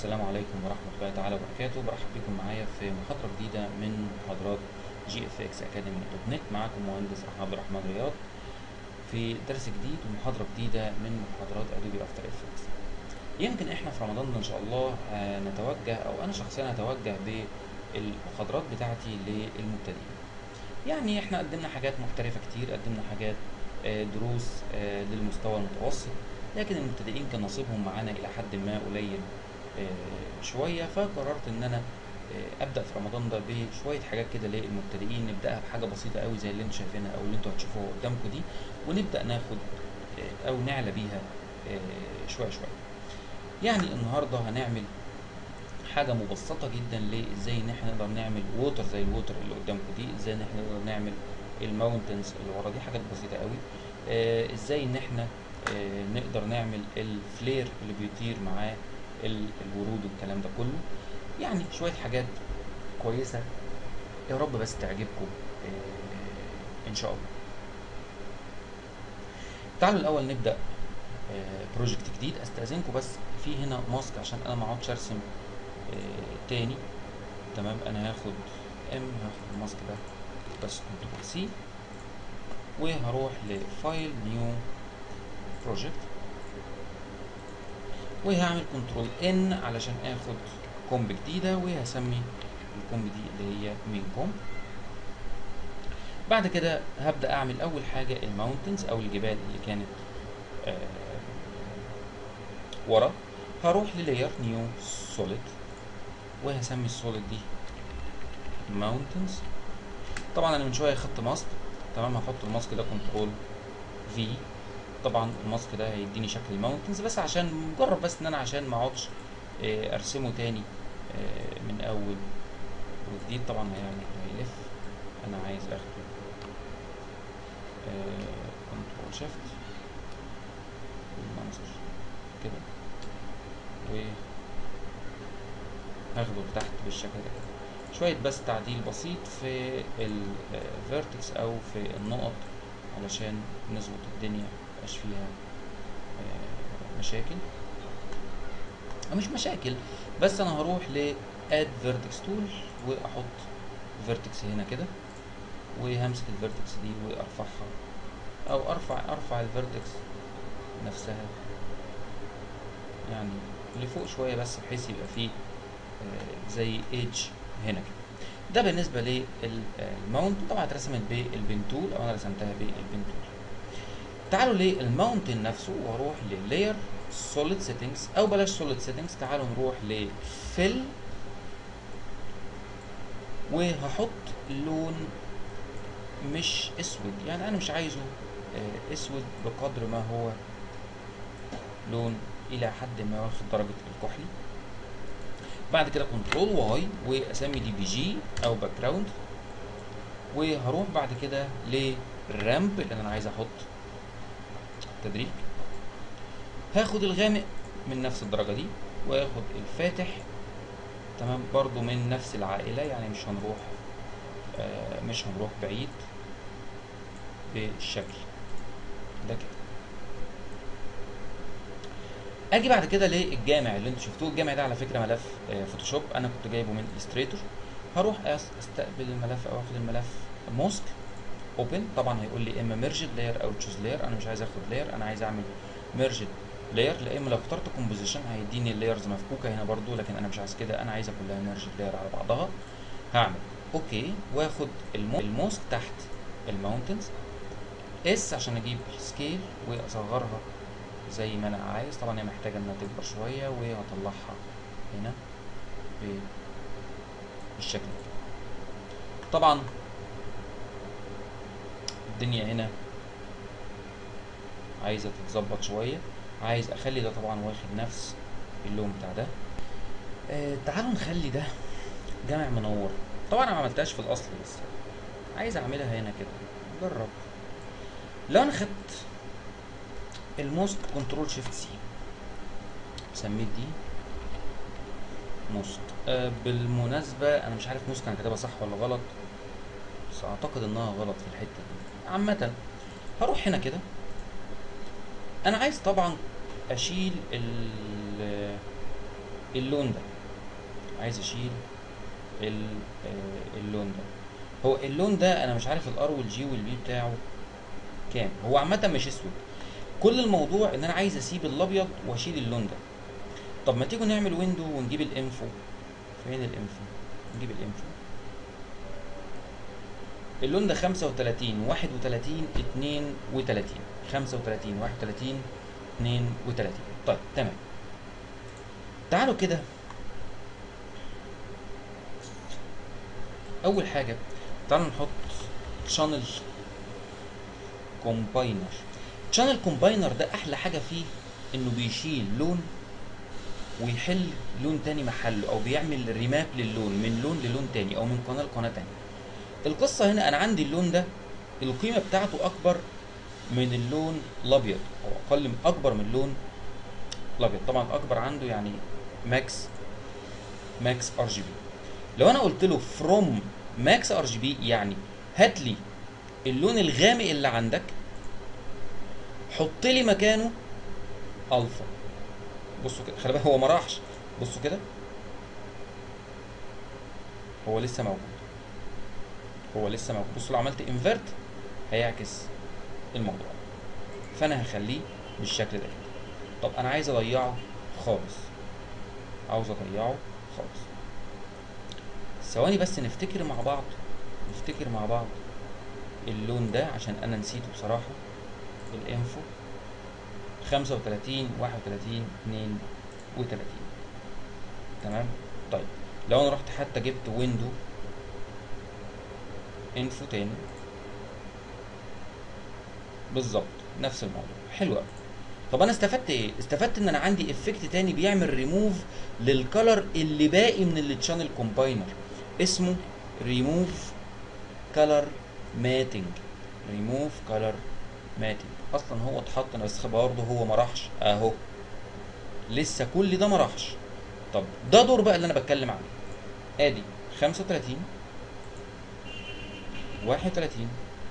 السلام عليكم ورحمة الله تعالى وبركاته برحب بكم معايا في محاضرة جديدة من محاضرات جي اف اكس اكاديمي دوت نت معاكم مهندس عبد الرحمن رياض في درس جديد ومحاضرة جديدة من محاضرات ادوبي افتر افكتس يمكن احنا في رمضان ده ان شاء الله آه، نتوجه او انا شخصيا اتوجه بالمحاضرات بتاعتي للمبتدئين يعني احنا قدمنا حاجات محترفة كتير قدمنا حاجات آه، دروس آه، للمستوى المتوسط لكن المبتدئين كان نصيبهم معانا الى حد ما قليل آه، شويه فقررت ان انا آه، ابدا في رمضان ده بشويه حاجات كده للمبتدئين نبداها بحاجه بسيطه قوي زي اللي انتوا شايفينها او اللي انتوا هتشوفوها قدامكم دي ونبدا ناخد آه، او نعلى بيها آه، شويه شويه يعني النهارده هنعمل حاجه مبسطه جدا لازاي ان احنا نقدر نعمل ووتر زي الووتر اللي قدامكم دي ازاي ان احنا نقدر نعمل الماونتنز اللي ورا دي حاجات بسيطه قوي آه، ازاي ان احنا آه، نقدر نعمل الفلير اللي بيطير معاه ال- الورود والكلام ده كله يعني شويه حاجات كويسه يا رب بس تعجبكم آه، ان شاء الله تعالوا الاول نبدا بروجكت جديد استاذنكم بس في هنا ماسك عشان انا ما اقعدش ارسم آه، تاني تمام انا هاخد ام هاخد الماسك ده بس كنترول سي وهروح لفايل نيو بروجكت وهعمل كنترول ان علشان اخد كومب جديده وهسمي الكومب دي اللي هي مين كومب بعد كده هبدا اعمل اول حاجه الماونتنز او الجبال اللي كانت آه ورا هروح للاير نيو سوليد وهسمي السوليد دي ماونتنز طبعا انا من شويه خدت ماسك تمام هحط الماسك ده كنترول في طبعا الماسك ده هيديني شكل الماونتنز بس عشان مجرد بس ان انا عشان ما اقعدش آه، ارسمه تاني آه، من اول وجديد طبعا يعني هيلف انا عايز اخده كنترول شيفت المنظر كده و هاخده لتحت بالشكل ده كده شوية بس تعديل بسيط في الفيرتكس او في النقط علشان نظبط الدنيا ميبقاش فيها آه، مشاكل أو مش مشاكل بس انا هروح ل add vertex tool واحط vertex هنا كده وهمسك الفيرتكس دي وارفعها او ارفع ارفع الفيرتكس نفسها يعني لفوق شويه بس بحيث يبقى فيه آه، زي ايدج هنا كده ده بالنسبه للماونت طبعا اترسمت بالبنتول او انا رسمتها بالبنتول تعالوا للماونتن نفسه واروح للاير سوليد سيتنجز او بلاش سوليد سيتنجز تعالوا نروح لفيل وهحط لون مش اسود يعني انا مش عايزه آه، اسود بقدر ما هو لون الى حد ما واخد درجه الكحلي بعد كده كنترول واي واسمي دي بي جي او باك جراوند وهروح بعد كده للرامب اللي انا عايز احط تدريج هاخد الغامق من نفس الدرجه دي واخد الفاتح تمام برضو من نفس العائله يعني مش هنروح آه مش هنروح بعيد بالشكل ده كده اجي بعد كده للجامع اللي انتوا شفتوه الجامع ده على فكره ملف آه، فوتوشوب انا كنت جايبه من الستريتور هروح أس- استقبل الملف او اخد الملف موسك اوبن طبعا هيقول لي اما ميرجد لاير او تشوز لاير انا مش عايز اخد لاير انا عايز اعمل ميرجد لاير لا اما لو اخترت كومبوزيشن هيديني اللايرز مفكوكه هنا برضو لكن انا مش عايز كده انا عايزها كلها ميرجد لاير على بعضها هعمل اوكي واخد المو... الموسك تحت الماونتنز اس عشان اجيب سكيل واصغرها زي ما انا عايز طبعا هي محتاجه انها تكبر شويه وهطلعها هنا ب- بالشكل ده طبعا الدنيا هنا عايزه تتظبط شويه عايز اخلي ده طبعا واخد نفس اللون بتاع ده آه تعالوا نخلي ده جامع منور طبعا انا ما عملتهاش في الاصل بس عايز اعملها هنا كده جرب لو انا خدت الموست كنترول شيفت سي سميت دي موست آه بالمناسبة أنا مش عارف موست أنا كاتبها صح ولا غلط بس أعتقد إنها غلط في الحتة دي عامة هروح هنا كده انا عايز طبعا اشيل ال اللون ده عايز اشيل ال- آه، اللون ده هو اللون ده انا مش عارف الار والجي والبي بتاعه كام هو عامه مش اسود كل الموضوع ان انا عايز اسيب الابيض واشيل اللون ده طب ما تيجوا نعمل ويندو ونجيب الانفو فين الانفو نجيب الانفو اللون ده 35 31 32 35 31 32 طيب تمام تعالوا كده اول حاجه تعالوا نحط شانل كومباينر شانل كومباينر ده احلى حاجه فيه انه بيشيل لون ويحل لون تاني محله او بيعمل ريماب للون من لون للون تاني او من قناه لقناه تانية القصه هنا انا عندي اللون ده القيمه بتاعته اكبر من اللون الابيض او اقل من اكبر من اللون الابيض طبعا اكبر عنده يعني ماكس ماكس ار جي بي لو انا قلت له فروم ماكس ار جي بي يعني هات لي اللون الغامق اللي عندك حط لي مكانه الفا بصوا كده خلي بالك هو ما راحش بصوا كده هو لسه موجود هو لسه موجود بصوا لو عملت انفرت هيعكس الموضوع فانا هخليه بالشكل ده كده طب انا عايز اضيعه خالص عاوز اضيعه خالص ثواني بس نفتكر مع بعض نفتكر مع بعض اللون ده عشان انا نسيته بصراحه الانفو 35 31 32 تمام طيب لو انا رحت حتى جبت ويندو انفو تاني بالظبط نفس الموضوع حلو قوي طب انا استفدت ايه استفدت ان انا عندي افكت تاني بيعمل ريموف للكلر اللي باقي من التشانل كومباينر اسمه ريموف كلر ماتنج ريموف كلر ماتنج اصلا هو اتحط انا بس برضه هو ما راحش اهو لسه كل ده ما راحش طب ده دور بقى اللي انا بتكلم عليه ادي 35 31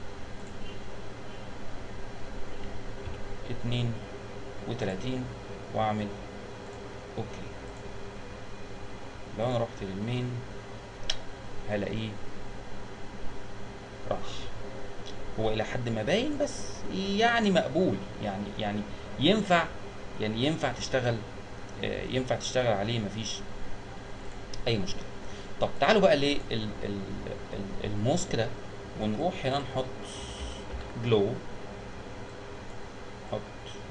32 واعمل اوكي لو انا رحت للمين هلاقيه راح هو الى حد ما باين بس يعني مقبول يعني يعني ينفع يعني ينفع تشتغل آه، ينفع تشتغل عليه مفيش اي مشكله طب تعالوا بقى ليه ال- ال- ال- الموسك ده ونروح هنا نحط جلو نحط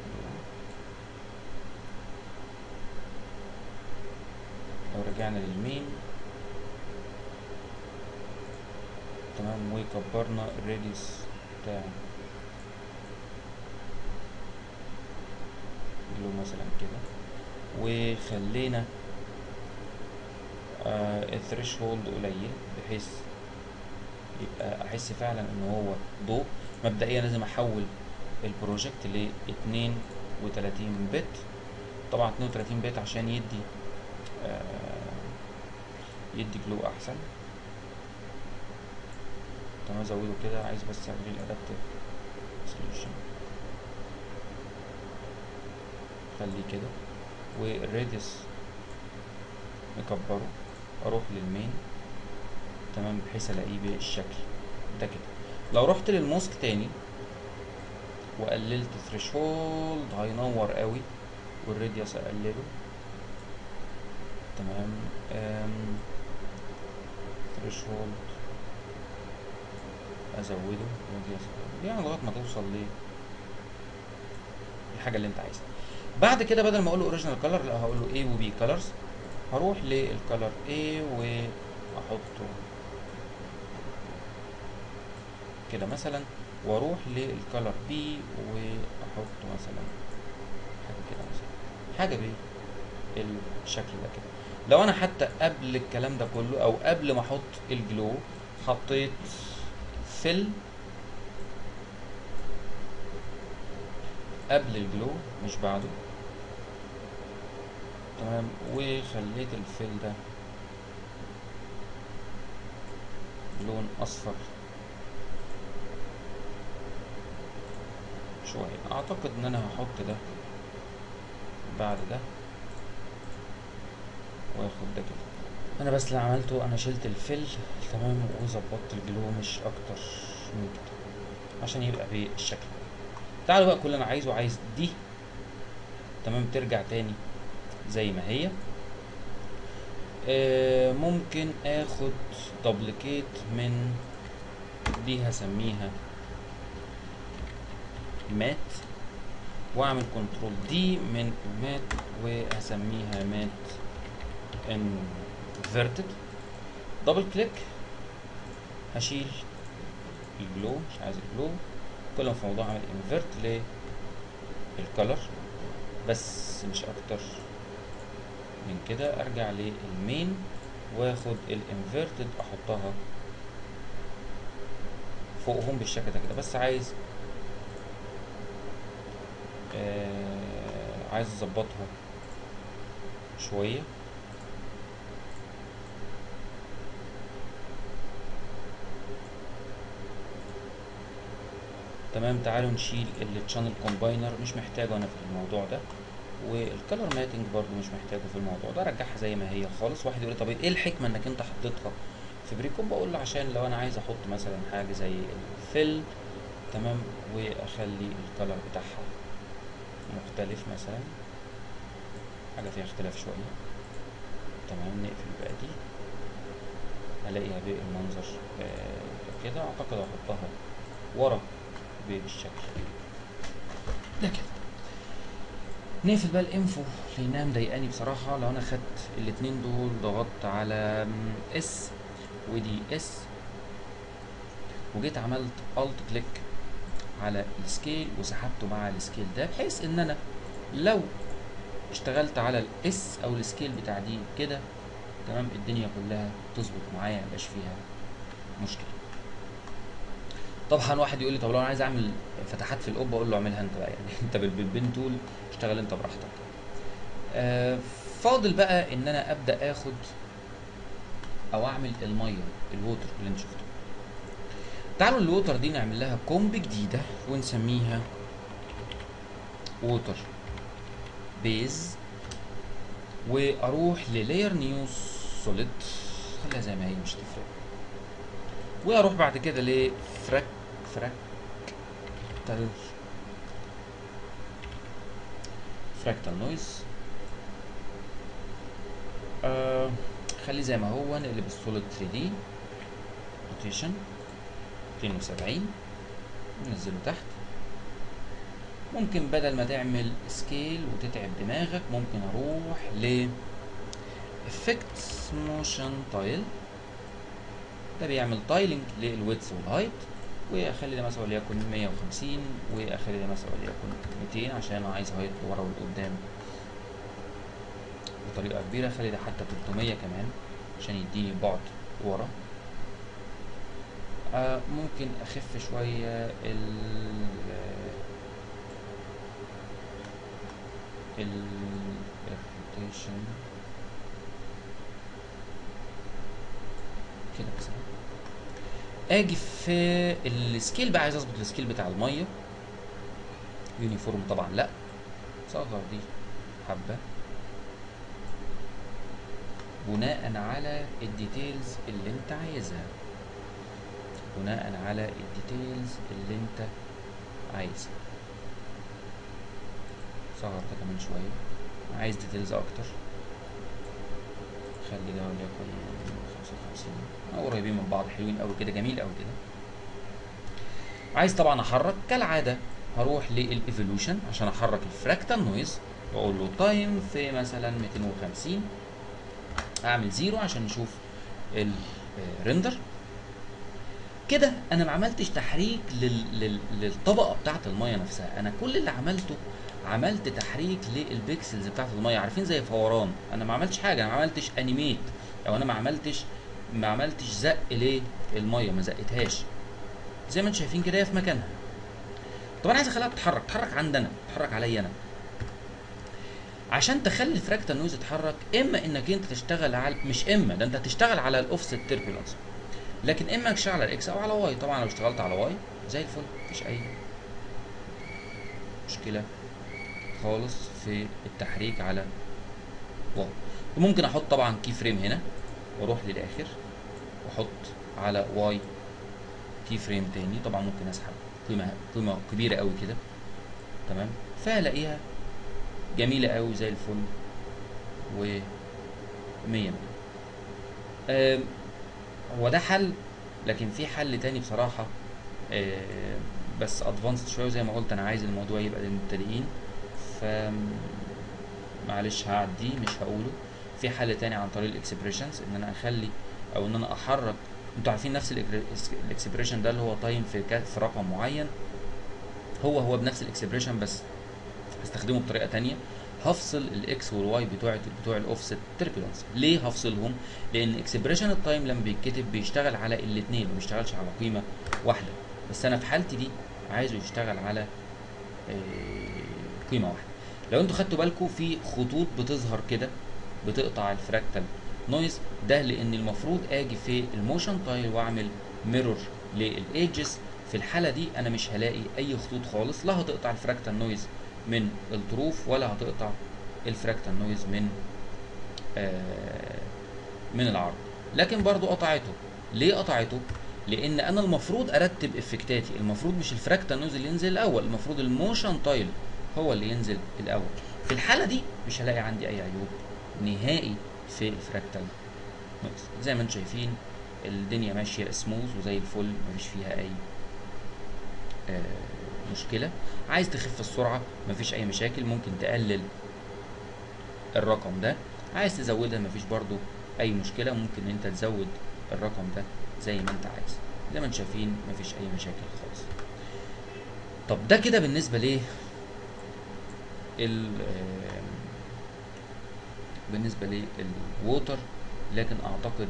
لو رجعنا للمين تمام وكبرنا الراديوس بتاع جلو مثلا كده وخلينا آه الثريش هولد قليل بحيث يبقى احس فعلا ان هو ضوء مبدئيا لازم احول البروجكت ل 32 بت طبعا 32 بت عشان يدي آه يدي جلو احسن تمام ازوده كده عايز بس اعمل الادابتيف سوليوشن خليه كده والراديوس نكبره اروح للمين تمام بحيث الاقيه بالشكل ده كده لو رحت للموسك تاني وقللت ثريشولد هينور قوي والراديوس اقلله تمام ثريشولد ازوده راديوس يعني لغايه ما توصل ل الحاجه اللي انت عايزها بعد كده بدل ما اقول له اوريجينال كلر لا هقول له A و B كلرز هروح للكلر A واحطه كده مثلا واروح للكلر B واحطه مثلا حاجه كده مثلا حاجه بالشكل ده كده لو انا حتى قبل الكلام ده كله او قبل ما احط الجلو حطيت فيل قبل الجلو مش بعده تمام وخليت الفيل ده لون اصفر شوية اعتقد ان انا هحط ده بعد ده واخد ده كده انا بس اللي عملته انا شلت الفل تمام وظبطت الجلو مش اكتر من كده عشان يبقى بالشكل ده تعالوا بقى كل اللي انا عايزه عايز دي تمام ترجع تاني زي ما هي آه ممكن اخد دبليكيت من دي هسميها مات واعمل كنترول دي من مات وهسميها مات انفيرتد دبل كليك هشيل الجلو مش عايز الجلو كل ما في موضوع اعمل انفيرت للكلر بس مش اكتر من كده ارجع للمين واخد الانفيرتد احطها فوقهم بالشكل ده كده بس عايز آه عايز اظبطها شويه تمام تعالوا نشيل التشانل كومباينر مش محتاجه انا في الموضوع ده والكلر ماتنج برضو مش محتاجه في الموضوع ده رجعها زي ما هي خالص واحد يقول لي طب ايه الحكمه انك انت حطيتها في بريكوب بقول له عشان لو انا عايز احط مثلا حاجه زي الفل تمام واخلي الكلر بتاعها مختلف مثلا حاجه فيها اختلاف شويه تمام نقفل بقى دي الاقيها بالمنظر آه كده اعتقد احطها ورا بالشكل ده كده نقفل بقى الانفو لانها مضايقاني بصراحه لو انا خدت الاتنين دول ضغطت على اس ودي اس وجيت عملت الت كليك على السكيل وسحبته مع السكيل ده بحيث ان انا لو اشتغلت على الاس او السكيل بتاع دي كده تمام الدنيا كلها تظبط معايا ميبقاش فيها مشكله طبعا واحد يقول لي طب لو انا عايز اعمل فتحات في القبه اقول له اعملها انت بقى يعني انت بالبين تول اشتغل انت براحتك آه فاضل بقى ان انا ابدا اخد او اعمل الميه الووتر اللي انت شفته تعالوا الووتر دي نعمل لها كومب جديده ونسميها ووتر بيز واروح للاير نيو سوليد خليها زي ما هي مش تفرق واروح بعد كده لفراك فراك تل فراكتال نويز آه خليه زي ما هو نقلب السوليد 3 دي روتيشن 270 ننزله تحت ممكن بدل ما تعمل سكيل وتتعب دماغك ممكن اروح ل effects motion tile ده بيعمل تايلنج للويدث والهايت واخلي ده مثلا وليكن 150 واخلي ده مثلا وليكن 200 عشان انا عايز هايت لورا ولقدام بطريقه كبيره خلي ده حتى 300 كمان عشان يديني بعد ورا آه ممكن اخف شويه ال ال الروتيشن كده مثلا اجي في السكيل بقى عايز اظبط السكيل بتاع الميه يونيفورم طبعا لا صغر دي حبه بناء على الديتيلز اللي انت عايزها بناء على الديتيلز اللي انت عايزها صغر ده كمان شويه عايز ديتيلز اكتر خلي ده وليكن 55 او قريبين من بعض حلوين قوي كده جميل قوي كده عايز طبعا احرك كالعاده هروح للايفولوشن عشان احرك الفراكتال نويز واقول له تايم في مثلا 250 اعمل زيرو عشان نشوف الريندر كده انا ما عملتش تحريك لل... لل... للطبقه بتاعه الميه نفسها انا كل اللي عملته عملت تحريك للبيكسلز بتاعه الميه عارفين زي فوران انا ما عملتش حاجه انا ما عملتش انيميت او انا ما عملتش ما عملتش زق للميه ما زقتهاش زي ما انتم شايفين كده هي في مكانها طب انا عايز اخليها تتحرك تتحرك عندنا تتحرك عليا انا عشان تخلي الفراكتال نويز يتحرك اما انك انت تشتغل على مش اما ده انت هتشتغل على الاوفست تيربولانس لكن اما تشتغل على الاكس او على واي طبعا لو اشتغلت على واي زي الفل مفيش اي مشكله خالص في التحريك على واي ممكن احط طبعا كي فريم هنا واروح للاخر واحط على واي كي فريم تاني طبعا ممكن اسحب قيمه قيمه كبيره قوي كده تمام فهلاقيها جميله قوي زي الفل و 100 100 هو ده حل لكن في حل تاني بصراحه آه، بس ادفانسد شويه وزي ما قلت انا عايز الموضوع يبقى للمبتدئين ف معلش هعديه مش هقوله في حل تاني عن طريق الاكسبريشنز ان انا اخلي او ان انا احرك انتوا عارفين نفس الاكسبريشن ده اللي هو تايم في كا- في رقم معين هو هو بنفس الاكسبريشن بس هستخدمه بطريقه تانية هفصل الاكس والواي بتوع بتوع الاوفست تربيلانس ليه هفصلهم لان اكسبريشن التايم لما بيتكتب بيشتغل على الاثنين ما بيشتغلش على قيمه واحده بس انا في حالتي دي عايزه يشتغل على آه، قيمه واحده لو انتوا خدتوا بالكم في خطوط بتظهر كده بتقطع الفراكتال نويز ده لان المفروض اجي في الموشن تايل واعمل ميرور للايدجز في الحاله دي انا مش هلاقي اي خطوط خالص لا هتقطع الفراكتال نويز من الظروف ولا هتقطع الفراكتال نويز من آه من العرض لكن برضو قطعته ليه قطعته لان انا المفروض ارتب افكتاتي المفروض مش الفراكتال نويز اللي ينزل الاول المفروض الموشن تايل هو اللي ينزل الاول في الحاله دي مش هلاقي عندي اي عيوب نهائي في الفراكتال نويز زي ما انتم شايفين الدنيا ماشيه سموث وزي الفل مفيش فيها اي آه مشكله عايز تخف السرعه مفيش اي مشاكل ممكن تقلل الرقم ده عايز تزودها مفيش برضو اي مشكله ممكن انت تزود الرقم ده زي ما انت عايز زي ما انتم شايفين مفيش اي مشاكل خالص طب ده كده بالنسبه ليه ال آه، بالنسبه للووتر لكن اعتقد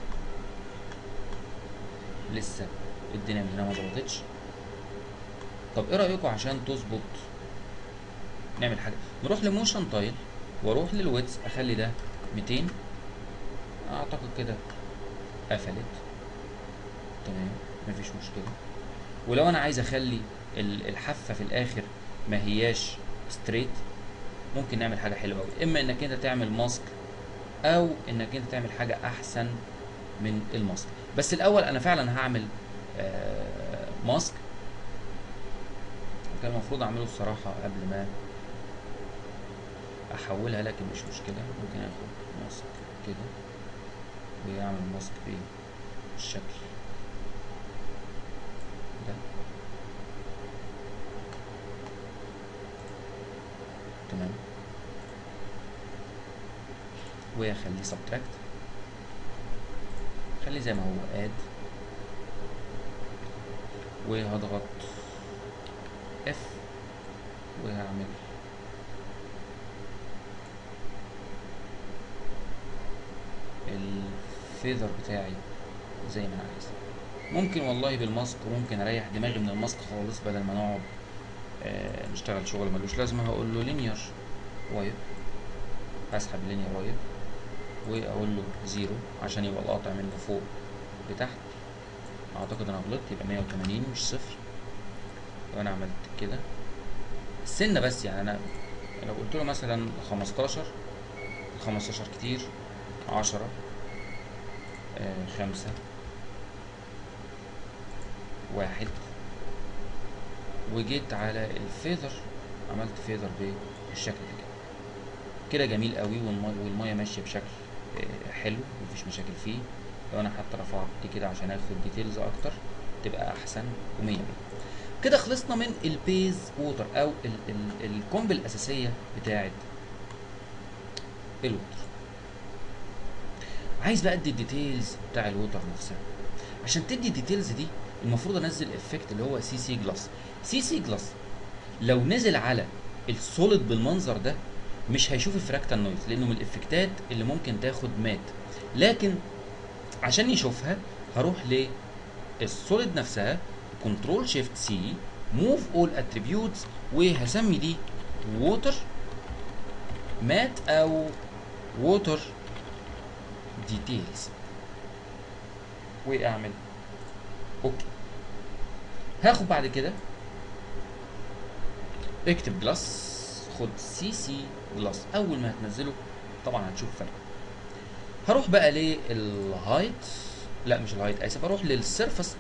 لسه الدنيا من هنا ما ظبطتش طب ايه رايكم عشان تظبط نعمل حاجه نروح لموشن تايل واروح للويتس اخلي ده 200 اعتقد كده قفلت تمام مفيش مشكله ولو انا عايز اخلي ال- الحافه في الاخر ما هياش ستريت ممكن نعمل حاجه حلوه قوي اما انك انت تعمل ماسك او انك انت تعمل حاجه احسن من الماسك بس الاول انا فعلا هعمل آه ماسك كان المفروض اعمله الصراحه قبل ما احولها لكن مش مشكله ممكن اخد ماسك كده واعمل ماسك بالشكل ده تمام واخليه سبتراكت خليه زي ما هو اد وهضغط اف وهعمل الفيذر بتاعي زي ما انا عايز ممكن والله بالماسك وممكن اريح دماغي من الماسك خالص بدل ما نقعد آه نشتغل شغل ملوش لازمه هقول له لينير وايب هسحب لينير وايب واقول له زيرو عشان يبقى القاطع منه فوق لتحت اعتقد انا غلطت يبقى 180 مش صفر لو انا عملت كده السنه بس يعني انا لو قلت له مثلا 15 15 كتير 10 آه خمسة واحد وجيت على الفيذر عملت فيذر بالشكل ده كده كده جميل قوي والمية, والمية ماشية بشكل آه حلو مفيش مشاكل فيه لو انا حتى رفعت دي كده عشان اخد ديتيلز اكتر تبقى احسن ومية مية كده خلصنا من البيز ووتر او ال ال الكومب الاساسيه بتاعه الووتر عايز بقى ادي الديتيلز بتاع الووتر نفسها عشان تدي الديتيلز دي المفروض انزل افكت اللي هو سي سي جلاس سي سي جلاس لو نزل على السوليد بالمنظر ده مش هيشوف الفراكتال نويز لانه من الافكتات اللي ممكن تاخد مات لكن عشان يشوفها هروح للسوليد نفسها كنترول شيفت سي موف اول اتريبيوتس وهسمي دي ووتر مات او ووتر ديتيلز واعمل اوكي هاخد بعد كده اكتب جلاس خد سي سي جلاس اول ما هتنزله طبعا هتشوف فرق هروح بقى للهايت لا مش الهايت اسف اروح للسيرفس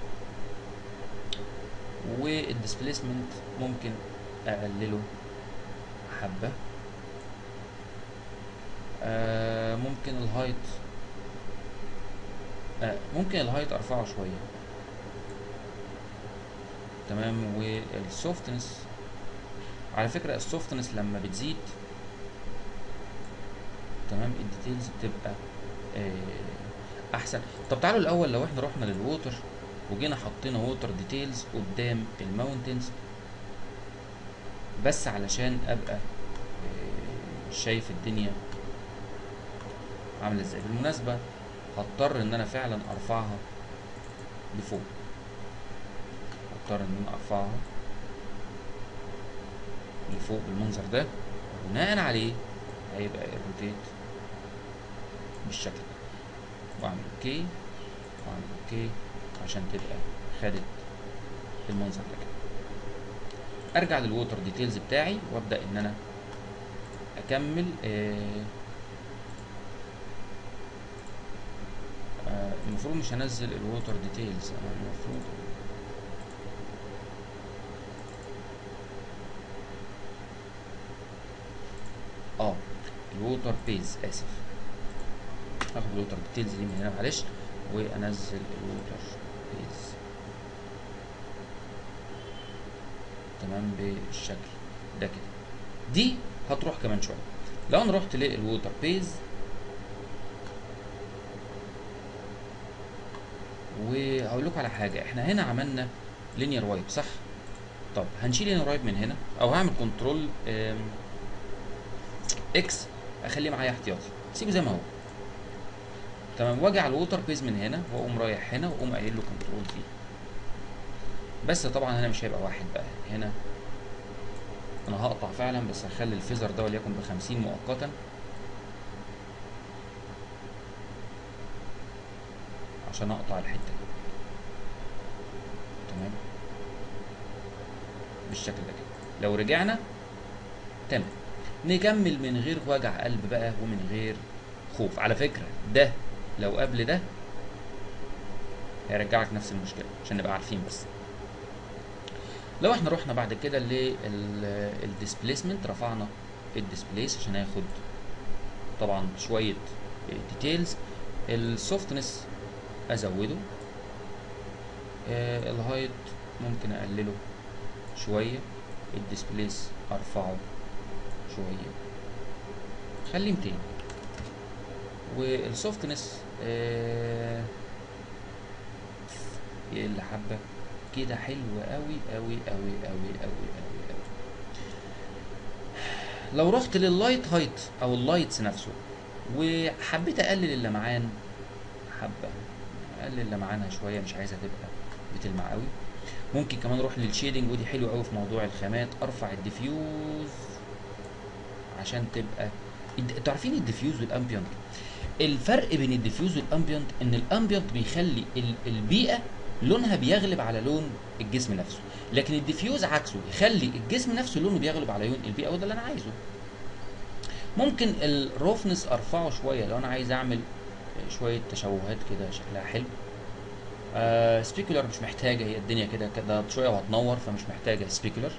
والديسبيسمنت ممكن اقلله حبه آه ممكن الهايت آه ممكن الهايت ارفعه شويه تمام والسوفتنس على فكره السوفتنس لما بتزيد تمام الديتيلز بتبقى آه احسن طب تعالوا الاول لو احنا رحنا للووتر وجينا حطينا ووتر ديتيلز قدام الماونتنز بس علشان ابقى آه شايف الدنيا عامله ازاي بالمناسبه هضطر ان انا فعلا ارفعها لفوق هضطر ان انا ارفعها لفوق بالمنظر ده بناء عليه هيبقى الروتيت بالشكل ده واعمل اوكي واعمل اوكي عشان تبقى خدت المنظر ده كده ارجع للووتر ديتيلز بتاعي وابدا ان انا اكمل آه آه المفروض مش هنزل الووتر ديتيلز انا المفروض اه الووتر بيز اسف هاخد الووتر ديتيلز دي من هنا معلش وانزل الووتر بيز تمام بالشكل ده كده دي هتروح كمان شويه لو انا رحت للووتر بيز وهقول لكم على حاجه احنا هنا عملنا لينير وايب صح طب هنشيل لينير وايب من هنا او هعمل كنترول اكس اخليه معايا احتياطي سيبه زي ما هو تمام واجي على الووتر بيز من هنا واقوم رايح هنا واقوم قايل له كنترول في بس طبعا هنا مش هيبقى واحد بقى هنا انا هقطع فعلا بس هخلي الفيزر ده وليكن ب 50 مؤقتا عشان اقطع الحته دي تمام بالشكل ده كده لو رجعنا تمام نكمل من غير وجع قلب بقى ومن غير خوف على فكره ده لو قبل ده هيرجعك نفس المشكله عشان نبقى عارفين بس لو احنا رحنا بعد كده للديسبليسمنت رفعنا الديسبليس عشان ياخد طبعا شويه ديتيلز السوفتنس ازوده آه الهايت ممكن اقلله شويه الديسبليس ارفعه شويه خليه 200 والسوفتنس آه يقل حبه كده حلو قوي قوي قوي قوي قوي قوي قوي لو رحت لللايت هايت او اللايتس نفسه وحبيت اقلل اللمعان حبه اقلل لمعانها شويه مش عايزها تبقى بتلمع قوي ممكن كمان اروح للشيدنج ودي حلوه قوي في موضوع الخامات ارفع الديفيوز عشان تبقى انتوا عارفين الديفيوز والامبيانت الفرق بين الديفيوز والامبيانت ان الامبيانت بيخلي البيئه لونها بيغلب على لون الجسم نفسه لكن الديفيوز عكسه يخلي الجسم نفسه لونه بيغلب على لون البيئه وده اللي انا عايزه ممكن الروفنس ارفعه شويه لو انا عايز اعمل شويه تشوهات كده شكلها حلو آه سبيكولر مش محتاجه هي الدنيا كده كده شويه وهتنور فمش محتاجه سبيكولر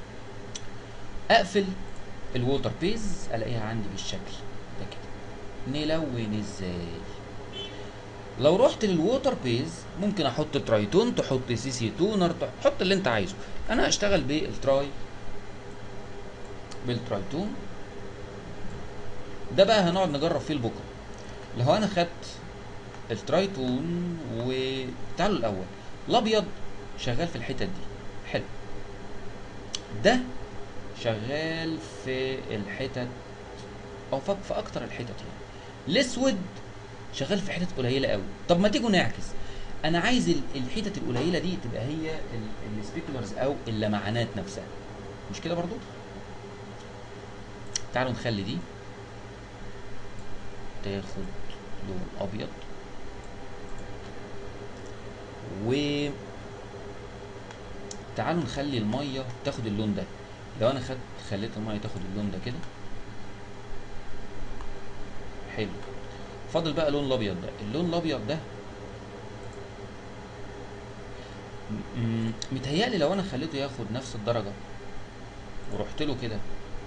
اقفل الووتر بيز الاقيها عندي بالشكل ده كده نلون ازاي لو رحت للووتر بيز ممكن احط ترايتون تحط سي سي تونر تحط اللي انت عايزه انا هشتغل بالتراي بالترايتون ده بقى هنقعد نجرب فيه لبكره لو انا خدت الترايتون وتعالوا الاول الابيض شغال في الحتت دي حلو ده شغال في الحتت او في اكتر الحتت يعني الاسود شغال في حتت قليله قوي طب ما تيجوا نعكس انا عايز الحتت القليله دي تبقى هي السبيكولرز او اللمعانات نفسها مش كده برضو تعالوا نخلي دي تاخد لون ابيض و تعالوا نخلي الميه تاخد اللون ده لو انا خدت خليت الميه تاخد اللون ده كده حلو فاضل بقى اللون الابيض ده اللون الابيض ده م- م- متهيألي لو انا خليته ياخد نفس الدرجة ورحت له كده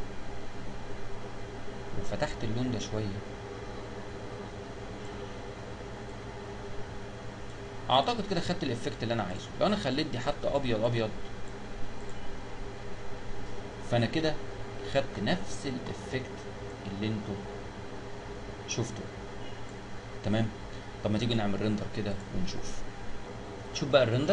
وفتحت اللون ده شوية اعتقد كده خدت الافكت اللي انا عايزه لو انا خليت دي حتى ابيض ابيض فانا كده خدت نفس الافكت اللي انتوا شفتوا تمام طب ما تيجي نعمل ريندر كده ونشوف شوف بقى الريندر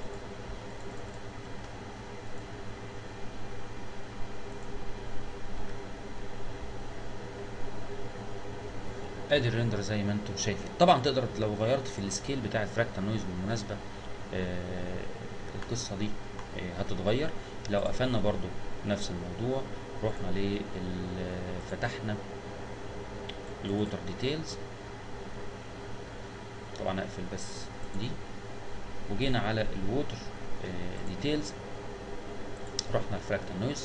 ادي الريندر زي ما انتم شايفين طبعا تقدر لو غيرت في السكيل بتاع الفراكتال نويز بالمناسبه آه القصه دي آه هتتغير لو قفلنا برضو نفس الموضوع رحنا ل فتحنا الووتر ديتيلز طبعا اقفل بس دي وجينا على الووتر ديتيلز رحنا الفراكتال نويز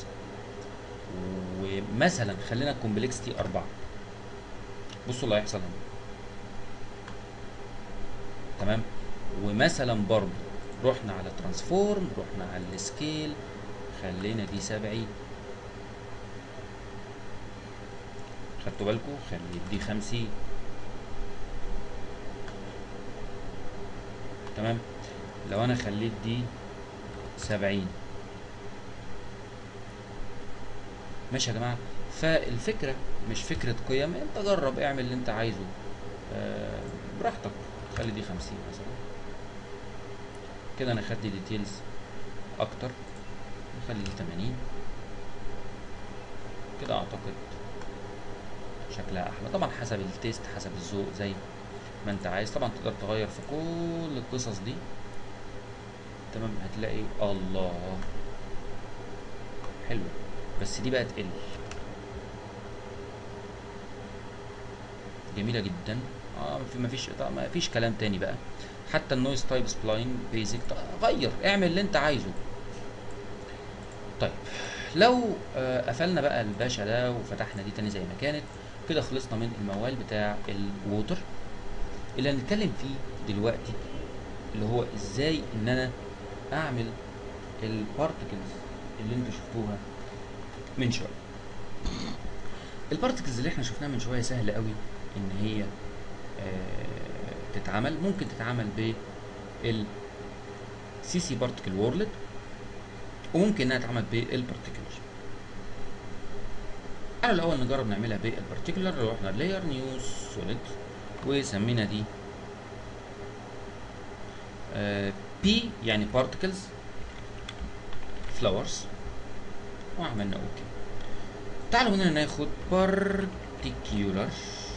ومثلا خلينا الكومبلكسيتي أربعة بصوا اللي هيحصل هنا تمام ومثلا برضو رحنا على ترانسفورم رحنا على السكيل خلينا دي سبعين خدتوا بالكم خلي دي خمسين تمام لو انا خليت دي سبعين ماشي يا جماعه فالفكره مش فكره قيم انت جرب اعمل اللي انت عايزه آه براحتك خلي دي خمسين مثلا كده انا خدت ديتيلز اكتر نخلي دي تمانين كده اعتقد شكلها احلى طبعا حسب التيست حسب الذوق زي ما انت عايز طبعا تقدر تغير في كل القصص دي تمام هتلاقي الله حلو بس دي بقى تقل جميله جدا اه في مفيش طبعا مفيش كلام تاني بقى حتى النويز تايب سبلاين بيزك غير اعمل اللي انت عايزه طيب لو آه قفلنا بقى الباشا ده وفتحنا دي تاني زي ما كانت كده خلصنا من الموال بتاع الووتر اللي هنتكلم فيه دلوقتي اللي هو ازاي ان انا اعمل البارتكلز اللي انتوا شفتوها من شويه البارتكلز اللي احنا شفناها من شويه سهل قوي ان هي آه تتعمل ممكن تتعمل بال سي سي بارتكل وورلد وممكن انها تتعمل بالبارتيكولر تعالوا الاول نجرب نعملها بالبارتيكولر رحنا لاير نيو سوليد وسمينا دي بي يعني بارتكلز فلاورز وعملنا اوكي تعالوا هنا ناخد particular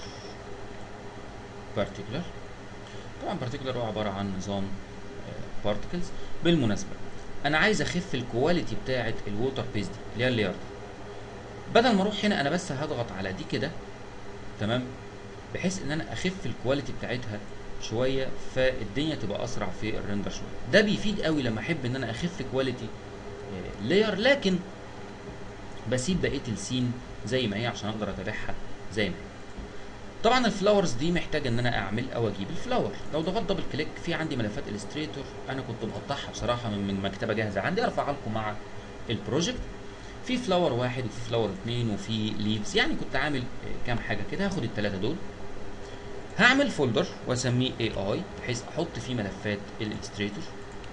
particular طبعا particular هو عبارة عن نظام بارتكلز بالمناسبة انا عايز اخف الكواليتي بتاعة الووتر بيس دي اللي هي اللير بدل ما اروح هنا انا بس هضغط على دي كده تمام بحيث ان انا اخف الكواليتي بتاعتها شويه فالدنيا تبقى اسرع في الريندر شويه ده بيفيد قوي لما احب ان انا اخف كواليتي لاير لكن بسيب بقيه السين زي ما هي عشان اقدر اتابعها زي ما هي طبعا الفلاورز دي محتاج ان انا اعمل او اجيب الفلاور لو ضغطت دبل كليك في عندي ملفات الستريتور انا كنت مقطعها بصراحه من, من مكتبه جاهزه عندي ارفعها لكم مع البروجكت في فلاور واحد وفي فلاور اتنين وفي ليفز يعني كنت عامل كام حاجه كده هاخد الثلاثه دول هعمل فولدر واسميه اي اي بحيث احط فيه ملفات الالستريتور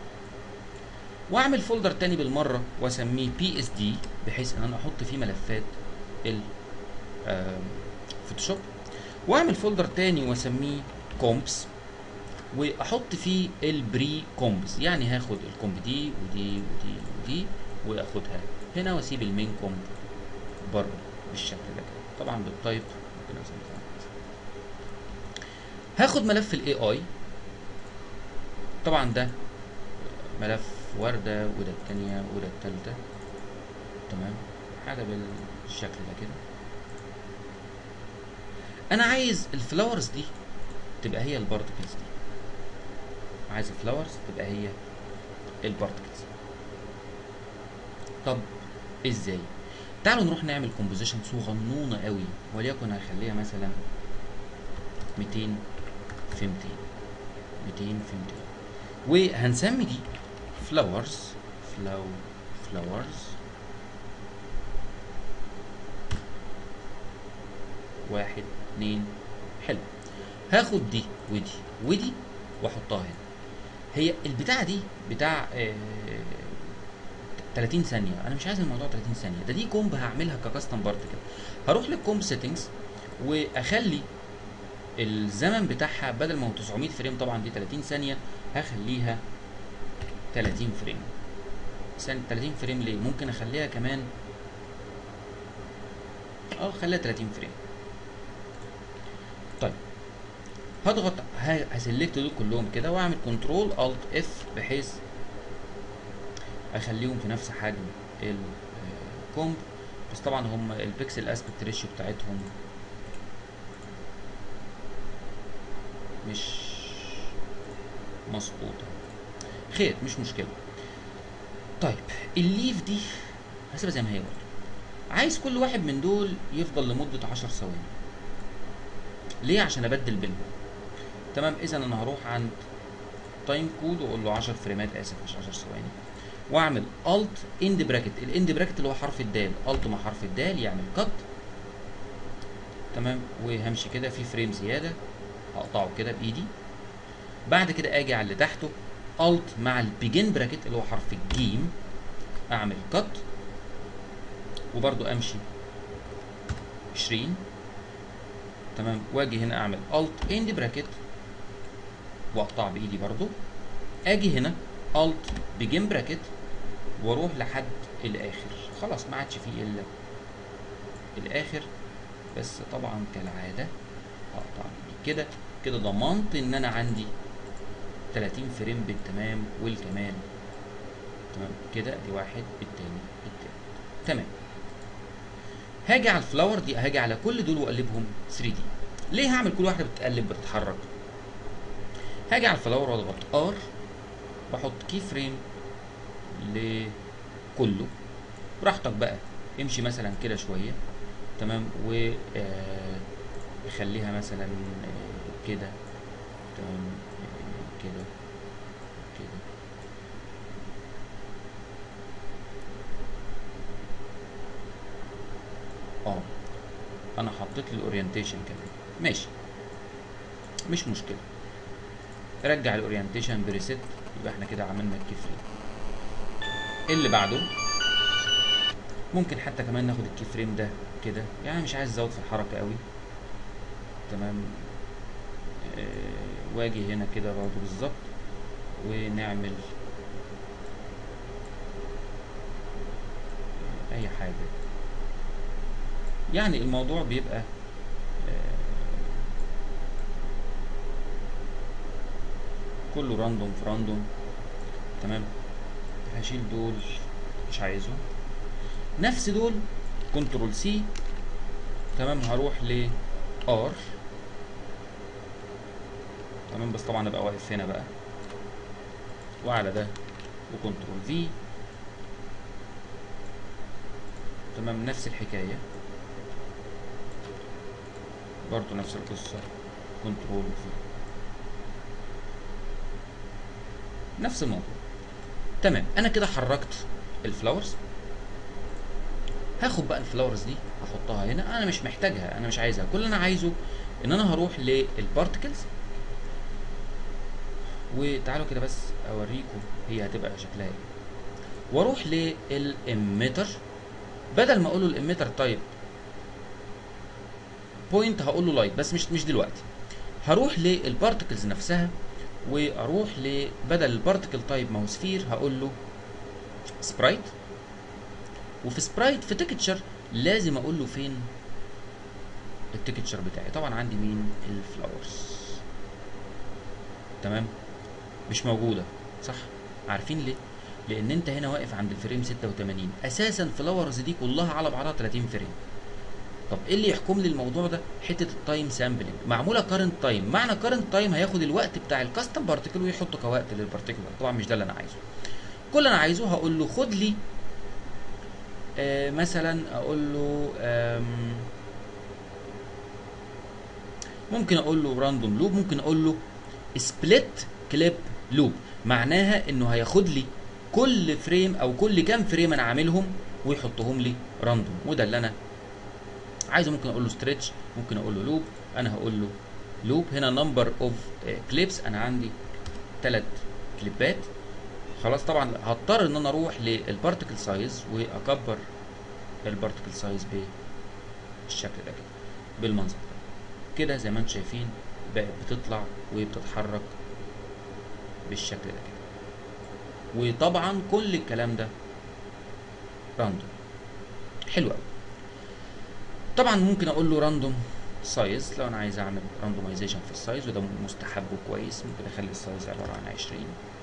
واعمل فولدر تاني بالمره واسميه بي اس دي بحيث ان انا احط فيه ملفات الفوتوشوب واعمل فولدر تاني واسميه كومبس واحط فيه البري كومبس يعني هاخد الكومب دي ودي ودي ودي واخدها هنا واسيب المين كومب بره بالشكل ده كده طبعا بالتايب ممكن هاخد ملف الاي اي طبعا ده ملف وردة وده التانية وده التالتة تمام حاجة بالشكل ده كده انا عايز الفلاورز دي تبقى هي البارتكلز دي عايز الفلاورز تبقى هي البارتكلز طب ازاي تعالوا نروح نعمل كومبوزيشن صغنونه قوي وليكن هخليها مثلا 200 في 200 200 في 200 وهنسمي دي فلاورز فلاو فلاورز واحد اتنين حلو هاخد دي ودي ودي واحطها هنا هي البتاعه دي بتاع آه 30 ثانيه انا مش عايز الموضوع 30 ثانيه ده دي كومب هعملها ككاستم بارتكل هروح للكومب سيتنجز واخلي الزمن بتاعها بدل ما هو 900 فريم طبعا دي 30 ثانيه هخليها 30 فريم ثانية 30 فريم ليه ممكن اخليها كمان اه خليها 30 فريم طيب هضغط هسلكت دول كلهم كده واعمل كنترول الت اف بحيث اخليهم في نفس حجم الكومب بس طبعا هم البيكسل اسبكت ريشيو بتاعتهم مش مظبوطه خير مش مشكله طيب الليف دي هسيبها زي ما هي برضه عايز كل واحد من دول يفضل لمده 10 ثواني ليه عشان ابدل بينهم تمام اذا انا هروح عند تايم كود واقول له 10 فريمات اسف مش 10 ثواني واعمل الت اند براكت الاند براكت اللي هو حرف الدال الت مع حرف الدال يعمل كت تمام وهمشي كده في فريم زياده هقطعه كده بايدي بعد كده اجي على اللي تحته الت مع البيجن براكت اللي هو حرف الجيم اعمل كت وبرضو امشي 20 تمام واجي هنا اعمل الت اند براكت واقطع بايدي برضو اجي هنا الت بيجن براكت واروح لحد الاخر خلاص ما عادش فيه الا الاخر بس طبعا كالعاده هقطع بايدي كده كده ضمنت ان انا عندي 30 فريم بالتمام والكمال تمام كده دي واحد التاني التالت تمام هاجي على الفلاور دي هاجي على كل دول واقلبهم 3 دي ليه هعمل كل واحده بتتقلب بتتحرك هاجي على الفلاور واضغط ار بحط كي فريم لكله براحتك بقى امشي مثلا كده شويه تمام و خليها مثلا كده تمام كده كده اه انا حطيت لي الاورينتيشن كمان ماشي مش مشكله رجع الاورينتيشن بريست يبقى احنا كده عملنا الكيفريم اللي بعده ممكن حتى كمان ناخد الكي فريم ده كده يعني مش عايز ازود في الحركه قوي تمام آه واجي هنا كده برضه بالظبط ونعمل اي حاجه يعني الموضوع بيبقى آه كله راندوم في راندوم تمام هشيل دول مش عايزهم نفس دول كنترول سي تمام هروح ل ار تمام بس طبعا ابقى واقف هنا بقى وعلى ده وكنترول في تمام نفس الحكايه برضو نفس القصه كنترول في نفس الموضوع تمام انا كده حركت الفلاورز هاخد بقى الفلاورز دي احطها هنا انا مش محتاجها انا مش عايزها كل اللي انا عايزه ان انا هروح للبارتكلز وتعالوا كده بس اوريكم هي هتبقى شكلها ايه واروح للاميتر بدل ما اقول له الاميتر تايب بوينت هقول له لايت بس مش مش دلوقتي هروح للبارتكلز نفسها واروح ل بدل البارتكل تايب ما هو سفير هقول له سبرايت وفي سبرايت في تكتشر لازم اقول له فين التكتشر بتاعي طبعا عندي مين الفلاورز تمام مش موجوده صح عارفين ليه لان انت هنا واقف عند الفريم 86 اساسا فلاورز دي كلها على بعضها 30 فريم طب ايه اللي يحكم لي الموضوع ده حته التايم سامبلنج معموله كارنت تايم معنى كارنت تايم هياخد الوقت بتاع الكاستم بارتيكل ويحطه كوقت للبارتيكل طبعا مش ده اللي انا عايزه كل اللي انا عايزه هقول له خد لي آه مثلا اقول له ممكن اقول له راندوم لوب ممكن اقول له سبليت كليب لوب معناها انه هياخد لي كل فريم او كل كام فريم انا عاملهم ويحطهم لي راندوم وده اللي انا عايزه ممكن اقول له ستريتش ممكن اقول له لوب انا هقول له لوب هنا نمبر اوف كليبس انا عندي ثلاث كليبات خلاص طبعا هضطر ان انا اروح للبارتكل سايز واكبر البارتكل سايز بالشكل ده كده بالمنظر ده كده زي ما انتم شايفين بقت بتطلع وبتتحرك بالشكل ده كده وطبعا كل الكلام ده راندوم حلو قوي طبعا ممكن اقول له راندوم سايز لو انا عايز اعمل راندومايزيشن في السايز وده مستحب وكويس ممكن اخلي السايز عباره عن 20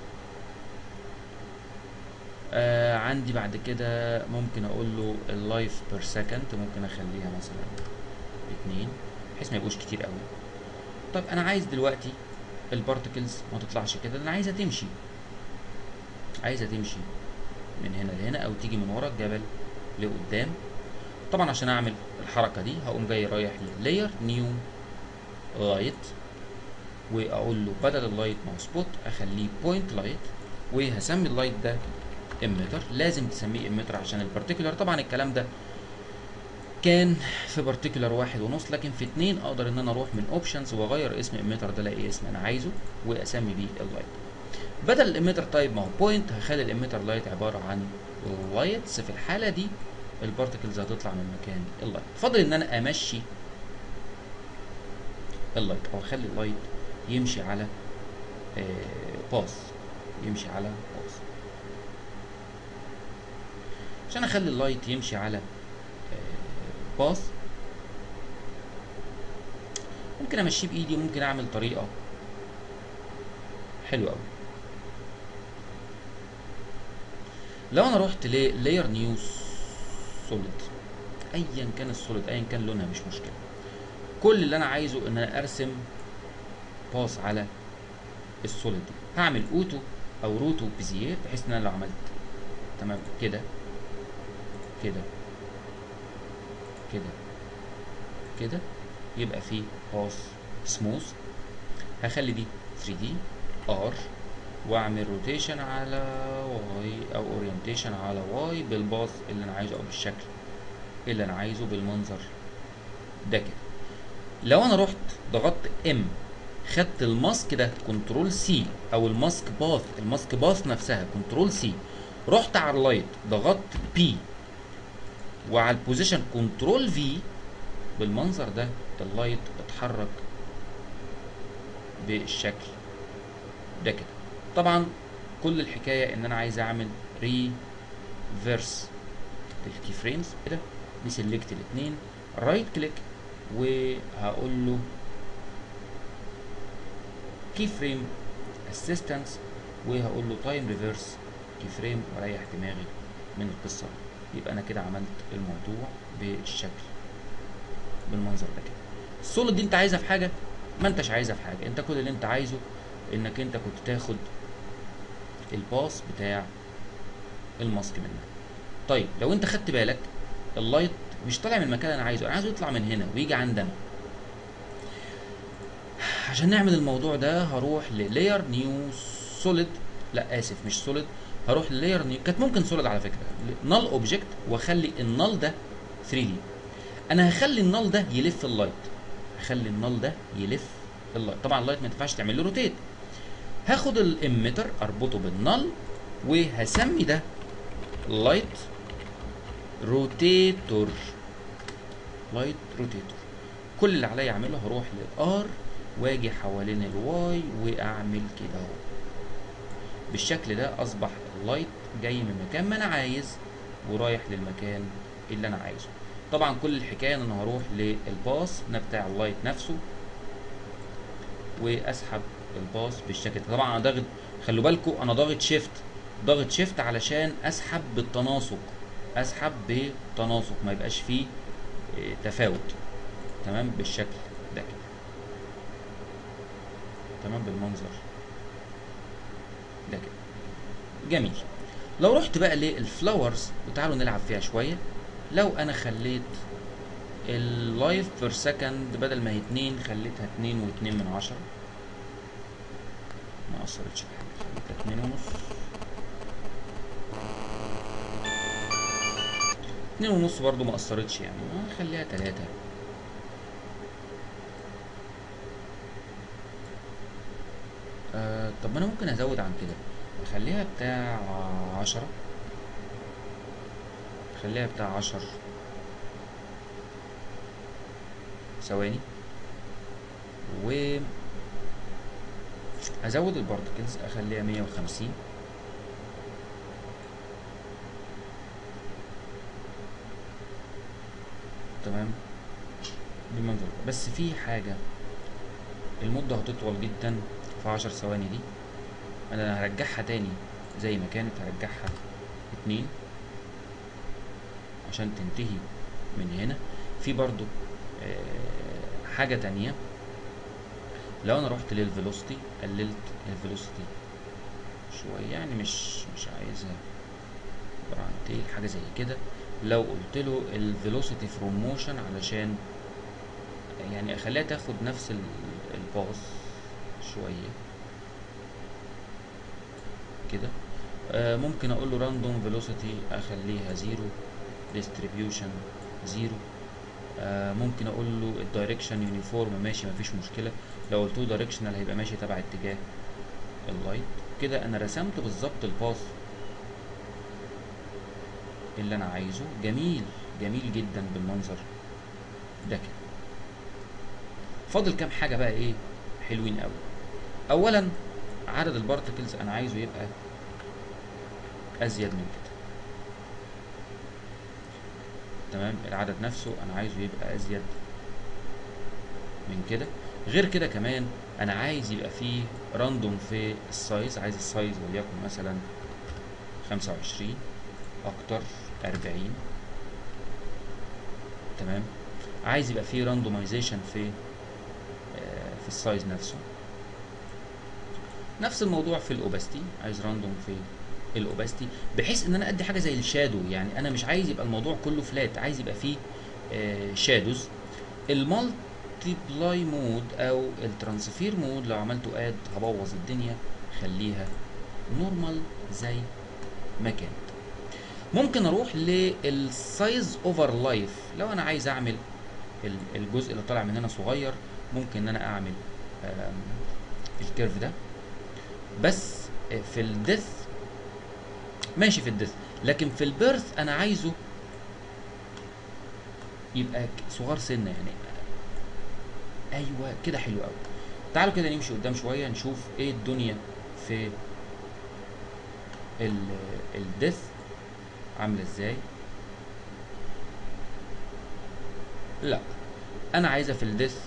آه عندي بعد كده ممكن اقول له اللايف بير سكند ممكن اخليها مثلا اتنين بحيث ما يبقوش كتير قوي طب انا عايز دلوقتي البارتكلز ما تطلعش كده انا عايزها تمشي عايزها تمشي من هنا لهنا او تيجي من ورا الجبل لقدام طبعا عشان اعمل الحركه دي هقوم جاي رايح للاير نيو لايت واقول له بدل اللايت ما هو سبوت اخليه بوينت لايت وهسمي اللايت ده اميتر لازم تسميه اميتر عشان البارتيكولار طبعا الكلام ده كان في بارتيكولار واحد ونص لكن في اتنين اقدر ان انا اروح من اوبشنز واغير اسم اميتر ده الاقي اسم انا عايزه واسمي بيه اللايت بدل الاميتر تايب ما هو بوينت هخلي الاميتر لايت عباره عن لايتس في الحاله دي البارتكلز هتطلع من مكان اللايت فاضل ان انا امشي اللايت او اخلي اللايت يمشي على باس يمشي على باس عشان اخلي اللايت يمشي على باس ممكن امشيه بايدي ممكن اعمل طريقه حلوه قوي لو انا رحت للاير نيو سوليد ايا كان السوليد ايا كان لونها مش مشكله كل اللي انا عايزه ان انا ارسم باس على السوليد دي هعمل اوتو او روتو بزير بحيث ان انا لو عملت تمام كده كده كده كده يبقى في باس سموث هخلي دي 3 دي ار واعمل روتيشن على واي او اورينتيشن على واي بالباص اللي انا عايزه او بالشكل اللي انا عايزه بالمنظر ده كده لو انا رحت ضغطت ام خدت الماسك ده كنترول سي او الماسك باث الماسك باث نفسها كنترول سي رحت على اللايت ضغطت بي وعلى البوزيشن كنترول في بالمنظر ده اللايت اتحرك بالشكل ده كده طبعا كل الحكايه ان انا عايز اعمل ريفرس للكي فريمز كده نسلكت الاثنين رايت كليك وهقول له كي فريم اسيستنس وهقول له تايم ريفرس كي فريم واريح دماغي من القصه يبقى انا كده عملت الموضوع بالشكل بالمنظر ده كده السوليد دي انت عايزها في حاجه ما انتش عايزها في حاجه انت كل اللي انت عايزه انك انت كنت تاخد الباص بتاع الماسك منها طيب لو انت خدت بالك اللايت مش طالع من المكان اللي انا عايزه انا عايزه يطلع من هنا ويجي عندنا عشان نعمل الموضوع ده هروح للاير نيو سوليد لا اسف مش سوليد هروح للاير نيو كانت ممكن سوليد على فكره نال اوبجكت واخلي النال ده 3 دي انا هخلي النال ده يلف اللايت هخلي النال ده يلف اللايت طبعا اللايت ما ينفعش تعمل له روتيت هاخد الاميتر اربطه بالنال وهسمي ده لايت روتيتور لايت روتيتور كل اللي عليا اعمله هروح للار واجي حوالين الواي واعمل كده اهو بالشكل ده اصبح اللايت جاي من مكان ما انا عايز ورايح للمكان اللي انا عايزه طبعا كل الحكايه ان انا هروح للباص ده بتاع اللايت نفسه واسحب الباص بالشكل ده طبعا انا ضاغط خلوا بالكم انا ضاغط شيفت ضاغط شيفت علشان اسحب بالتناسق اسحب بتناسق ما يبقاش فيه اه تفاوت تمام بالشكل ده كده تمام بالمنظر ده كده جميل لو رحت بقى للفلاورز وتعالوا نلعب فيها شويه لو انا خليت اللايف بير سكند بدل ما هي اتنين خليتها اتنين واتنين من عشرة ما اثرتش في حاجة خليتها اتنين ونص اتنين ونص برضو ما اثرتش يعني ما خليها تلاتة آه طب ما انا ممكن ازود عن كده اخليها بتاع عشرة خليها بتاع عشر ثواني و ازود البارتكلز اخليها مية وخمسين تمام بالمنظر ده. بس في حاجة المدة هتطول جدا في عشر ثواني دي انا هرجعها تاني زي ما كانت هرجعها اتنين عشان تنتهي من هنا في برضو آه حاجة تانية لو انا رحت للفيلوسيتي قللت الفيلوسيتي شوية يعني مش مش عايزها برانتيل حاجة زي كده لو قلت له الفيلوسيتي فروم موشن علشان يعني اخليها تاخد نفس ال- الباص شوية كده آه ممكن اقول له راندوم فيلوسيتي اخليها زيرو ديستريبيوشن زيرو آه ممكن اقول له الدايركشن يونيفورم ماشي مفيش مشكله لو قلت له دايركشنال هيبقى ماشي تبع اتجاه اللايت كده انا رسمت بالظبط الباص اللي انا عايزه جميل جميل جدا بالمنظر ده كده فاضل كام حاجه بقى ايه حلوين قوي اولا عدد البارتكلز انا عايزه يبقى ازيد من كده تمام العدد نفسه انا عايزه يبقى ازيد من كده غير كده كمان انا عايز يبقى فيه راندوم في السايز عايز السايز وليكن مثلا خمسة وعشرين اكتر اربعين تمام عايز يبقى فيه راندومايزيشن في آه، في السايز نفسه نفس الموضوع في الاوباستي عايز راندوم في الاوباستي بحيث ان انا ادي حاجه زي الشادو يعني انا مش عايز يبقى الموضوع كله فلات عايز يبقى فيه شادوز المالتيبلاي مود او الترانسفير مود لو عملته اد هبوظ الدنيا خليها نورمال زي ما كانت ممكن اروح للسايز اوفر لايف لو انا عايز اعمل ال- الجزء اللي طالع من هنا صغير ممكن ان انا اعمل آم، الكيرف ده بس في الديث ماشي في الديث لكن في البيرث انا عايزه يبقى ك- صغار سنه يعني ايوه كده حلو قوي تعالوا كده نمشي قدام شويه نشوف ايه الدنيا في الديث عامله ازاي لا انا عايزه في الديث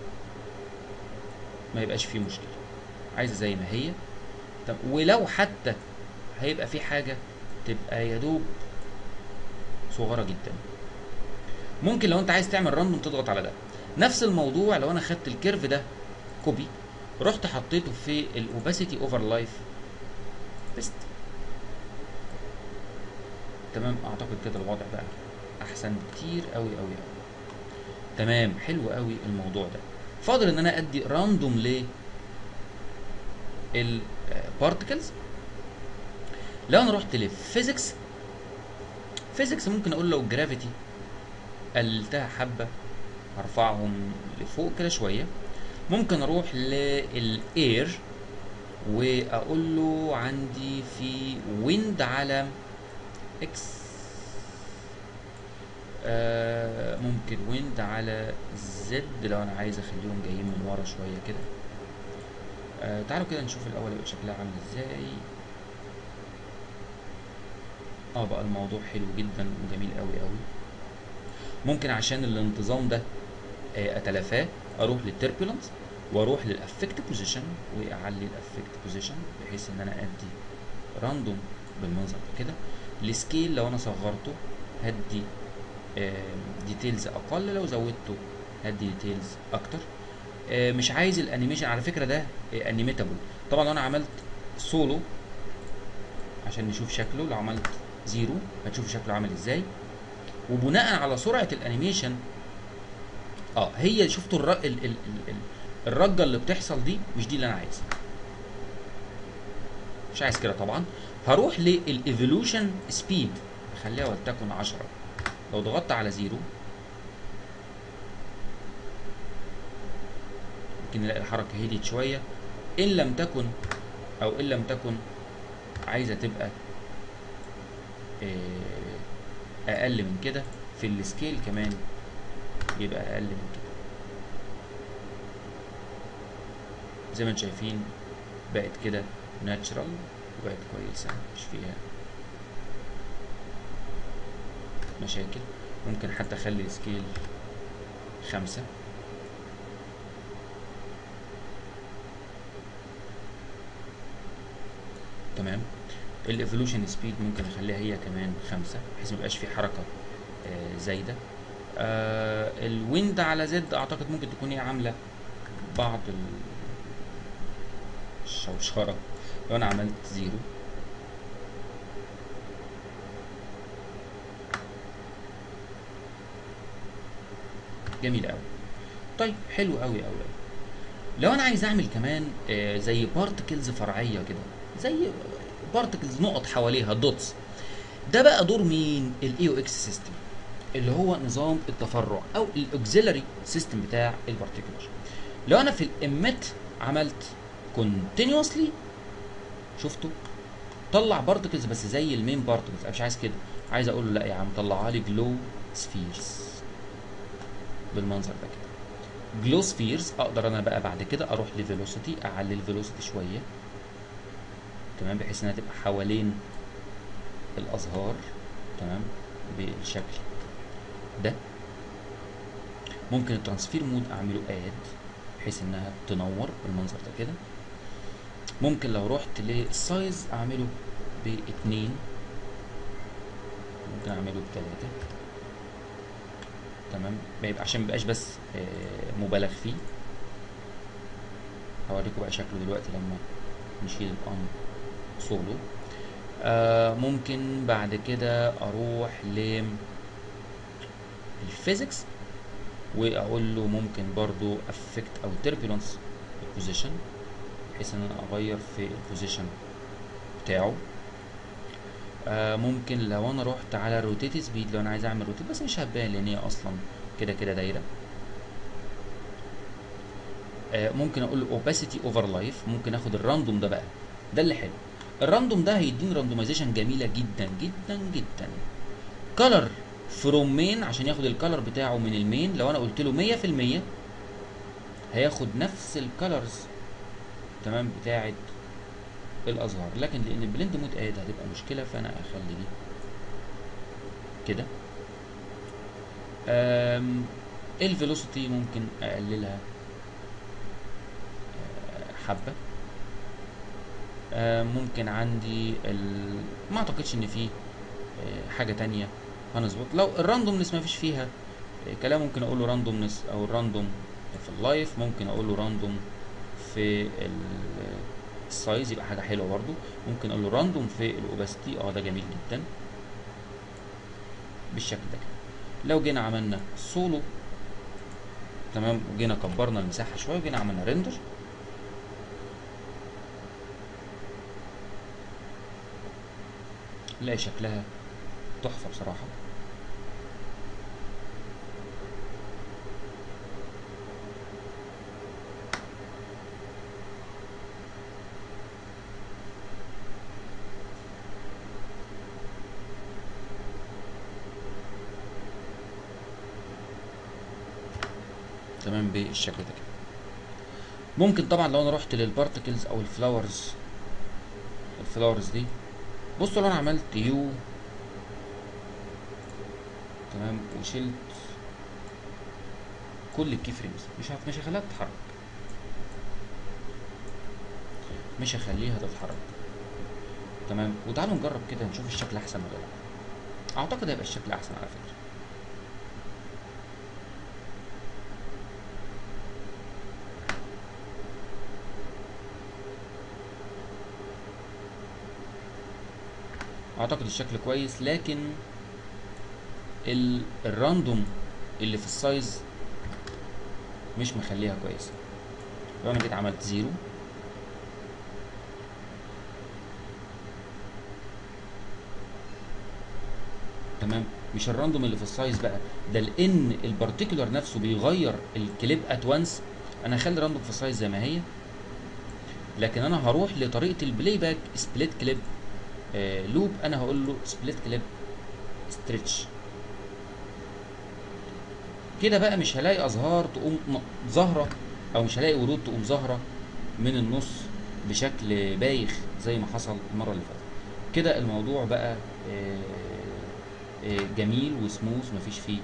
ما يبقاش فيه مشكله عايزه زي ما هي طب ولو حتى هيبقى في حاجه تبقى يا دوب صغيره جدا ممكن لو انت عايز تعمل راندوم تضغط على ده نفس الموضوع لو انا خدت الكيرف ده كوبي رحت حطيته في الاوباسيتي اوفر لايف بيست تمام اعتقد كده الوضع بقى احسن بكتير قوي قوي قوي تمام حلو قوي الموضوع ده فاضل ان انا ادي راندوم ل البارتكلز لو انا رحت لفيزيكس فيزيكس ممكن اقول له جرافيتي قللتها حبه هرفعهم لفوق كده شويه ممكن اروح للاير واقول له عندي في ويند على اكس آه ممكن ويند على زد لو انا عايز اخليهم جايين من ورا شويه كده آه تعالوا كده نشوف الاول يبقى شكلها عامل ازاي اه بقى الموضوع حلو جدا وجميل قوي قوي ممكن عشان الانتظام ده آه اتلافاه اروح للتربulence واروح للافكت بوزيشن واعلي الافكت بوزيشن بحيث ان انا ادي راندوم بالمنظر ده كده السكيل لو انا صغرته هدي ديتيلز اقل لو زودته هدي ديتيلز اكتر آه مش عايز الانيميشن على فكره ده انيميتابل طبعا لو انا عملت سولو عشان نشوف شكله لو عملت زيرو هتشوفوا شكله عامل ازاي وبناء على سرعه الانيميشن اه هي شفتوا الر... ال... ال... ال... ال... الرجه اللي بتحصل دي مش دي اللي انا عايزها مش عايز كده طبعا هروح للايفولوشن سبيد اخليها ولتكن 10 لو ضغطت على زيرو ممكن نلاقي الحركه هديت شويه ان لم تكن او ان لم تكن عايزه تبقى آه، اقل من كده في السكيل كمان يبقى اقل من كده زي ما انتم شايفين بقت كده ناتشرال وبقت كويسه مش فيها مشاكل ممكن حتى اخلي السكيل خمسة تمام الايفولوشن سبيد ممكن اخليها هي كمان خمسة بحيث ميبقاش في حركة آه زايدة آه الويند على زد اعتقد ممكن تكون هي عاملة بعض ال- الشوشرة لو انا عملت زيرو جميل قوي طيب حلو قوي قوي قوي لو انا عايز اعمل كمان آه زي بارتكلز فرعيه كده زي بارتكلز نقط حواليها دوتس ده بقى دور مين الاي او اكس سيستم اللي هو نظام التفرع او الاوكسيلري سيستم بتاع البارتيكولر لو انا في الاميت عملت كونتينيوسلي شفتوا طلع بارتكلز بس زي المين بارتكلز انا مش عايز كده عايز اقول له لا يا عم طلعها لي جلو سفيرز بالمنظر ده كده جلو سفيرز اقدر انا بقى بعد كده اروح لفيلوسيتي اعلي الفيلوسيتي شويه تمام بحيث انها تبقى حوالين الازهار تمام بالشكل ده ممكن الترانسفير مود اعمله اد بحيث انها تنور بالمنظر ده كده ممكن لو رحت للسايز اعمله باتنين ممكن اعمله بتلاتة تمام بيبقى عشان ميبقاش بس آه، مبالغ فيه هوريكم بقى شكله دلوقتي لما نشيل الان سولو آه ممكن بعد كده اروح ل الفيزيكس واقول له ممكن برضو افكت او تربulence البوزيشن بحيث ان انا اغير في البوزيشن بتاعه آه ممكن لو انا رحت على روتيت سبيد لو انا عايز اعمل روتيت بس مش هتبان لان هي اصلا كده كده دايره آه ممكن اقول له opacity over life ممكن اخد الراندوم ده بقى ده اللي حلو الراندوم ده هيديني راندومايزيشن جميله جدا جدا جدا كلر فروم مين عشان ياخد الكلر بتاعه من المين لو انا قلت له 100% هياخد نفس الكلرز تمام بتاعه الازهار لكن لان البلند مود اد هتبقى مشكله فانا اخلي دي كده أم، الفيلوسيتي ممكن اقللها آه، حبه آه، ممكن عندي ال... ما اعتقدش ان في آه، حاجه تانية هنظبط لو الراندومنس ما فيش فيها آه، كلام ممكن اقول له راندومنس او الراندوم في اللايف ممكن اقول له راندوم في ال- السايز يبقى حاجه حلوه برضو ممكن اقول له راندوم في الاوباستي اه ده جميل جدا بالشكل ده كده لو جينا عملنا سولو تمام وجينا كبرنا المساحه شويه وجينا عملنا ريندر نلاقي شكلها تحفه بصراحه تمام بالشكل ده كده ممكن طبعا لو انا رحت للبارتكلز او الفلاورز الفلاورز دي بصوا لو انا عملت يو تمام وشلت كل الكي فريمز مش هف... مش هخليها تتحرك مش هخليها تتحرك تمام وتعالوا نجرب كده نشوف الشكل احسن ولا لا اعتقد هيبقى الشكل احسن على فكره اعتقد الشكل كويس لكن ال... الراندوم اللي في السايز مش مخليها كويسه لو انا جيت عملت زيرو تمام مش الراندوم اللي في السايز بقى ده لان البارتيكولار نفسه بيغير الكليب ات وانس انا هخلي راندوم في السايز زي ما هي لكن انا هروح لطريقه البلاي باك سبليت كليب آه لوب انا هقول له سبليت كليب ستريتش كده بقى مش هلاقي ازهار تقوم م- ظاهره او مش هلاقي ورود تقوم ظاهره من النص بشكل بايخ زي ما حصل المره اللي فاتت كده الموضوع بقى آه، آه، جميل وسموث مفيش فيه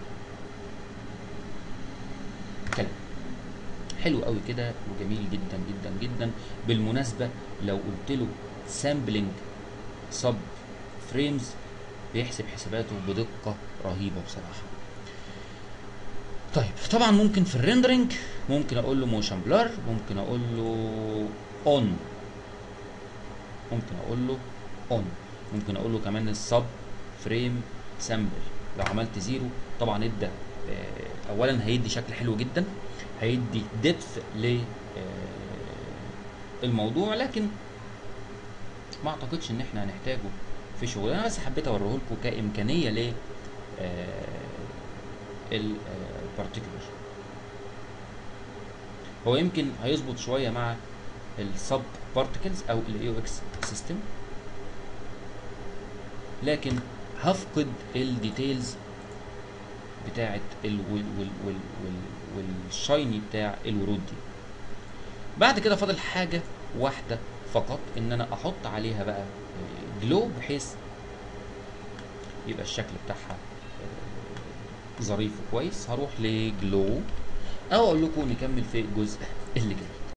كلام حلو قوي كده وجميل جدا جدا جدا بالمناسبه لو قلت له سامبلنج سب فريمز بيحسب حساباته بدقه رهيبه بصراحه طيب طبعا ممكن في الريندرنج ممكن اقول له موشن بلر ممكن اقول له اون ممكن اقول له اون ممكن اقول له كمان السب فريم سامبل لو عملت زيرو طبعا ادى آه، اولا هيدي شكل حلو جدا هيدي ديبث ل آه، الموضوع لكن ما اعتقدش ان احنا هنحتاجه في شغل انا بس حبيت اوريه لكم كامكانيه ل البارتيكولر هو يمكن هيظبط شويه مع السب بارتكلز او الاي او اكس سيستم لكن هفقد الديتيلز بتاعه ال وال وال وال وال والشايني بتاع الورود دي بعد كده فاضل حاجه واحده فقط ان انا احط عليها بقى جلو بحيث يبقى الشكل بتاعها آه، ظريف وكويس هروح لجلو او اقول لكم نكمل في الجزء اللي جاي